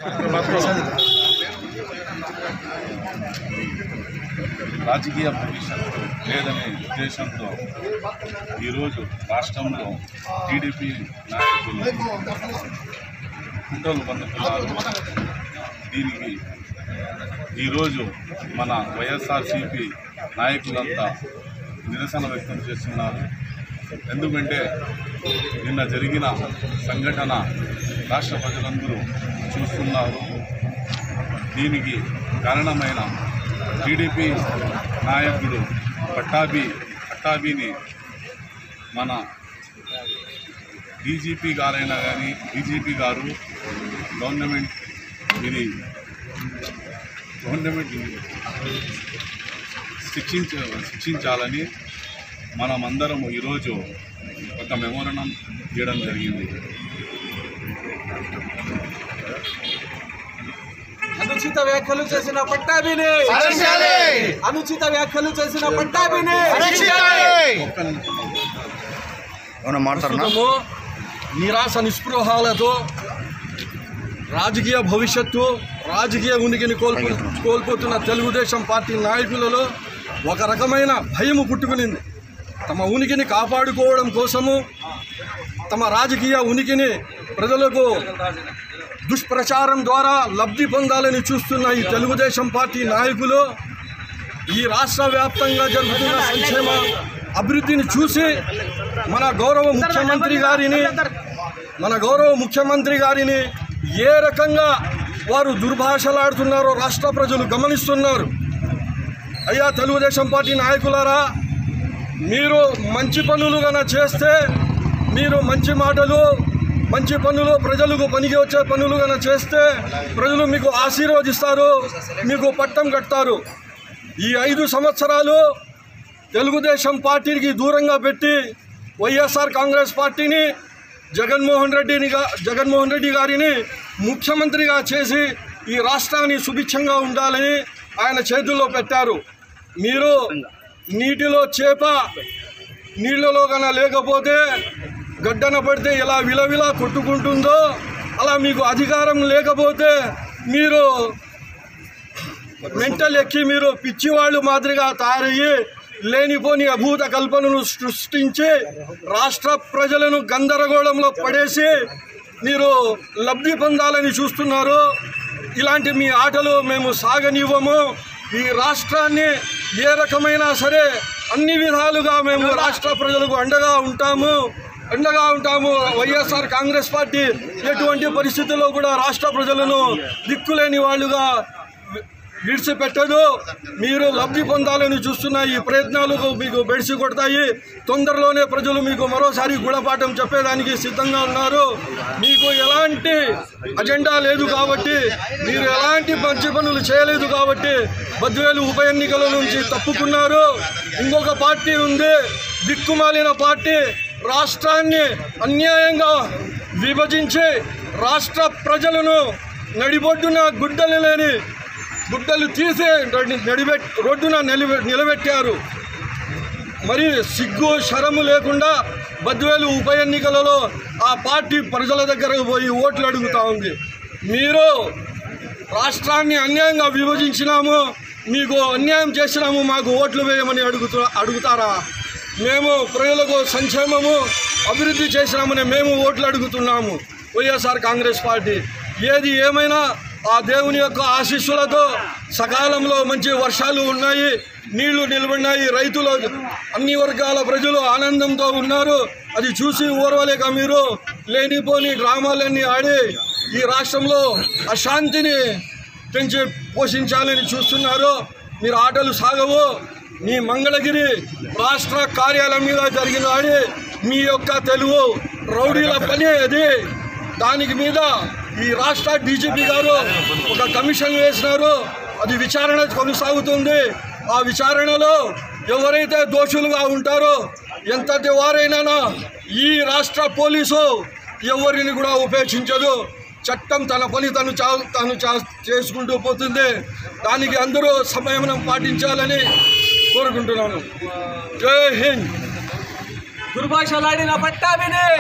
రాజకీయ భవిష్యత్తు లేదనే ఉద్దేశంతో ఈరోజు రాష్ట్రంలో టీడీపీ నాయకులు కుట్రలు పన్నుతున్నారు దీనికి ఈరోజు మన వైఎస్ఆర్సీపీ నాయకులంతా నిరసన వ్యక్తం చేస్తున్నారు ఎందుకంటే నిన్న జరిగిన సంఘటన రాష్ట్ర ప్రజలందరూ చూస్తున్నారు దీనికి కారణమైన టీడీపీ నాయకుడు పట్టాభి పట్టాభిని మన డీజీపీ గారైనా కానీ డీజీపీ గారు గవర్నమెంట్ ఇది గవర్నమెంట్ శిక్షించ శిక్షించాలని మనమందరం ఈరోజు ఒక మెమోరణం చేయడం జరిగింది అనుచిత వ్యాఖ్యలు చేసిన పట్టాభిని అనుచిత వ్యాఖ్యలు చేసిన పట్టాభిని ఏమన్నా మాట్లాడనా ప్రస్తుతము నిరాశ నిస్పృహాలతో రాజకీయ భవిష్యత్తు రాజకీయ ఉనికిని కోల్పో కోల్పోతున్న తెలుగుదేశం పార్టీ నాయకులలో ఒక రకమైన భయము పుట్టుకునింది తమ ఉనికిని కాపాడుకోవడం కోసము తమ రాజకీయ ఉనికిని ప్రజలకు దుష్ప్రచారం ద్వారా లబ్ధి పొందాలని చూస్తున్న ఈ తెలుగుదేశం పార్టీ నాయకులు ఈ రాష్ట్ర వ్యాప్తంగా జరుగుతున్న సంక్షేమ అభివృద్ధిని చూసి మన గౌరవ ముఖ్యమంత్రి గారిని మన గౌరవ ముఖ్యమంత్రి గారిని ఏ రకంగా వారు దుర్భాషలాడుతున్నారో రాష్ట్ర ప్రజలు గమనిస్తున్నారు అయ్యా తెలుగుదేశం పార్టీ నాయకులారా మీరు మంచి పనులు గన చేస్తే మీరు మంచి మాటలు మంచి పనులు ప్రజలకు పనికి వచ్చే పనులు గన చేస్తే ప్రజలు మీకు ఆశీర్వదిస్తారు మీకు పట్టం కడతారు ఈ ఐదు సంవత్సరాలు తెలుగుదేశం పార్టీకి దూరంగా పెట్టి వైఎస్ఆర్ కాంగ్రెస్ పార్టీని జగన్మోహన్ రెడ్డిని గా- జగన్మోహన్ రెడ్డి గారిని ముఖ్యమంత్రిగా చేసి ఈ రాష్ట్రాన్ని సుభిక్షంగా ఉండాలని ఆయన చేతుల్లో పెట్టారు మీరు నీటిలో చేప నీళ్ళలో కన్నా లేకపోతే గడ్డన పడితే ఎలా విలవిలా కొట్టుకుంటుందో అలా మీకు అధికారం లేకపోతే మీరు మెంటల్ ఎక్కి మీరు పిచ్చివాళ్ళు మాదిరిగా తయారయ్యి లేనిపోని అభూత కల్పనను సృష్టించి రాష్ట్ర ప్రజలను గందరగోళంలో పడేసి మీరు లబ్ధి పొందాలని చూస్తున్నారు ఇలాంటి మీ ఆటలు మేము సాగనివ్వము ఈ రాష్ట్రాన్ని ఏ రకమైనా సరే అన్ని విధాలుగా మేము రాష్ట్ర ప్రజలకు అండగా ఉంటాము అండగా ఉంటాము వైఎస్ఆర్ కాంగ్రెస్ పార్టీ ఎటువంటి పరిస్థితుల్లో కూడా రాష్ట్ర ప్రజలను దిక్కులేని వాళ్ళుగా విడిచిపెట్టదు మీరు లబ్ధి పొందాలని చూస్తున్న ఈ ప్రయత్నాలకు మీకు బెడిసి కొడతాయి తొందరలోనే ప్రజలు మీకు మరోసారి గుణపాఠం చెప్పేదానికి సిద్ధంగా ఉన్నారు మీకు ఎలాంటి అజెండా లేదు కాబట్టి మీరు ఎలాంటి మంచి పనులు చేయలేదు కాబట్టి బద్వేలు ఉప ఎన్నికల నుంచి తప్పుకున్నారు ఇంకొక పార్టీ ఉంది దిక్కుమాలిన పార్టీ రాష్ట్రాన్ని అన్యాయంగా విభజించి రాష్ట్ర ప్రజలను నడిబొడ్డున గుడ్డలు లేని గుడ్డలు తీసి నడిబెట్ రోడ్డున నిలబె నిలబెట్టారు మరి సిగ్గు శరము లేకుండా బద్వేలు ఉప ఎన్నికలలో ఆ పార్టీ ప్రజల దగ్గరకు పోయి ఓట్లు అడుగుతా ఉంది మీరు రాష్ట్రాన్ని అన్యాయంగా విభజించినాము మీకు అన్యాయం చేసినాము మాకు ఓట్లు వేయమని అడుగుతా అడుగుతారా మేము ప్రజలకు సంక్షేమము అభివృద్ధి చేసినామని మేము ఓట్లు అడుగుతున్నాము వైఎస్ఆర్ కాంగ్రెస్ పార్టీ ఏది ఏమైనా ఆ దేవుని యొక్క ఆశీస్సులతో సకాలంలో మంచి వర్షాలు ఉన్నాయి నీళ్లు నిలబడినాయి రైతులు అన్ని వర్గాల ప్రజలు ఆనందంతో ఉన్నారు అది చూసి ఓర్వలేక మీరు లేనిపోని డ్రామాలన్నీ ఆడి ఈ రాష్ట్రంలో అశాంతిని పెంచి పోషించాలని చూస్తున్నారు మీరు ఆటలు సాగవు మీ మంగళగిరి రాష్ట్ర కార్యాలయం మీద జరిగిన ఆడి మీ యొక్క తెలుగు రౌడీల పని అది దానికి మీద ఈ రాష్ట్ర డీజీపీ గారు ఒక కమిషన్ వేసినారు అది విచారణ కొనసాగుతుంది ఆ విచారణలో ఎవరైతే దోషులుగా ఉంటారో ఎంతటి వారైనా ఈ రాష్ట్ర పోలీసు ఎవరిని కూడా ఉపేక్షించదు చట్టం తన పని తను చా తను చా చేసుకుంటూ పోతుంది దానికి అందరూ సంయమనం పాటించాలని కోరుకుంటున్నాను జై హింద్ దుర్భాషలాడిన పట్టాభిని